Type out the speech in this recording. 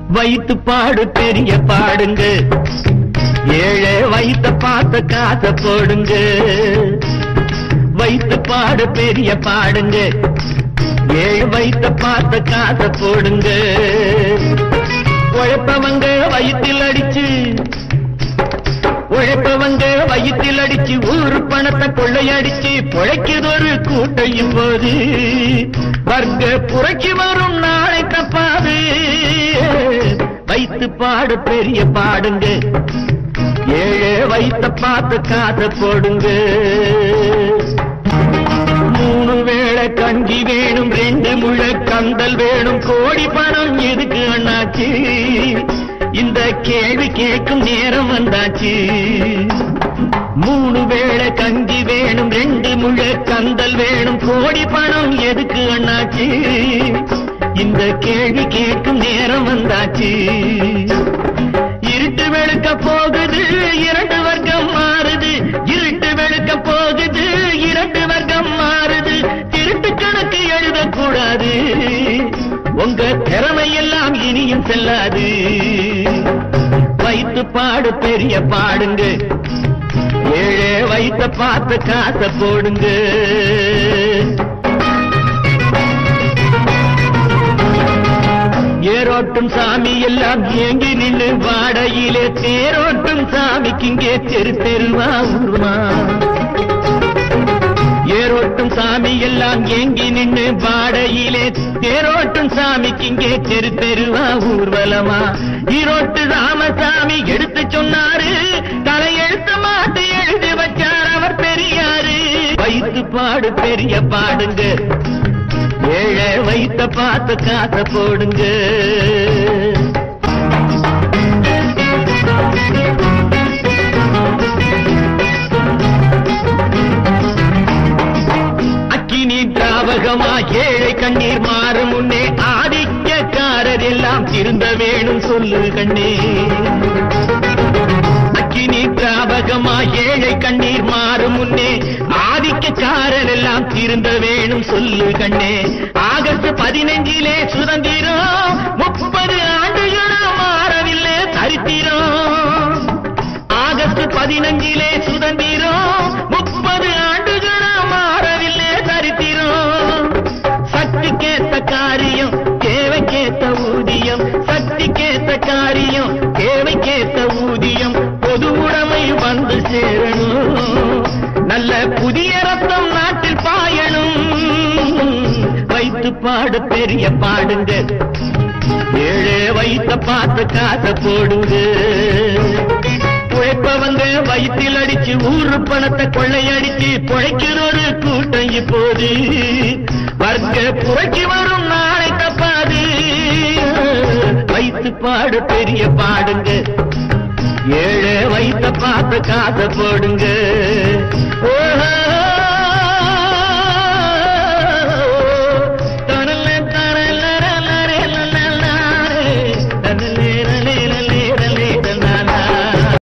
வைத்து பாடு பெரிய பாடுங்க ஏழை வைத்த பார்த்த காசை போடுங்க வைத்து பாடு பெரிய பாடுங்க ஏழு வைத்த பார்த்த காசை போடுங்க உழைப்பவங்க வயிற்றில் அடிச்சு உழைப்பவங்க வயிற்றில் அடிச்சு ஊரு பணத்தை கொள்ளையடிச்சு பொழைக்குதொரு கூட்டையும் போது வர்க்க புரட்சி வரும் நாளை தப்பாது வைத்து பாடு பெரிய பாடுங்க ஏழை வைத்த பார்த்து காசை போடுங்க மூணு வேளை கஞ்சி வேணும் ரெண்டு முழ கந்தல் வேணும் கோடி பணம் எதுக்கு அண்ணாச்சு இந்த கேள்வி கேட்கும் நேரம் வந்தாச்சு மூணு வேளை கஞ்சி வேணும் ரெண்டு முழ கந்தல் வேணும் கோடி பணம் எதுக்கு அண்ணாச்சு இந்த கேள்வி கேட்கும் நேரம் வந்தாச்சு இருட்டு வெளுக்க போகுது இரண்டு வர்க்கம் மாறுது இருட்டு வெளுக்க போகுது இரண்டு வர்க்கம் மாறுது திருட்டு கணக்கு எழுதக்கூடாது உங்க திறமை எல்லாம் இனியும் செல்லாது வைத்து பாடு பெரிய பாடுங்க ஏழே வைத்த பார்த்து காசை போடுங்க ஏரோட்டும் சாமி எல்லாம் ஏங்கி நின்று வாடையிலே தேரோட்டும் சாமிக்கு இங்கே தெரு தெருவா உருமா ஏரோட்டும் சாமி எல்லாம் ஏங்கி நின்று வாடையிலே தேரோட்டும் சாமிக்கு இங்கே தெரு தெருவா ஊர்வலமா ஈரோட்டு ராமசாமி எடுத்து சொன்னாரு தலையெழுத்து மாட்டு எழுதி வச்சார் அவர் பெரியாரு வைத்து பாடு பெரிய பாடுங்க ஏழை வைத்த பார்த்து காசை போடுங்க அக்கினி திராவகமா ஏழை கண்ணீர் மாறும் முன்னே ஆதிக்கக்காரர் எல்லாம் திருந்த வேணும் சொல்லு கண்ணே அக்கினி திராவகமா ஏழை கண்ணீர் மாறும் முன்னே ஆதிக்கக்காரர் எல்லாம் திருந்த வேணும் சொல்லு கண்ணே ஆகஸ்ட் பதினஞ்சிலே சுதந்திரம் முப்பது ஆண்டுகளா மாறவில்லை சரித்திரம் ஆகஸ்ட் பதினஞ்சிலே சுதந்திரம் முப்பது ஆண்டுகளா மாறவில்லை சரித்திரம் சக்திக்கேத்த காரியம் தேவைக்கேத்த ஊதியம் சக்திக்கேத்த காரியம் தேவைக்கேத்த ஊதியம் பொது உடைமை வந்து சேரணும் நல்ல புதிய ரத்தம் நாட்டில் பாயணும் வைத்து பாடு பெரிய பாடுங்க ஏழே வைத்த பார்த்து காசை போடுங்க உழைப்பவங்க வயிற்றில் அடிச்சு ஊரு பணத்தை கொள்ளையடிச்சு பொழைக்கிற ஒரு கூட்டம் இப்போது வர்க்க புரட்சி வரும் நாளை தப்பாது வைத்து பாடு பெரிய பாடுங்க ஏழை வைத்த பார்த்து காசை போடுங்க ஓஹோ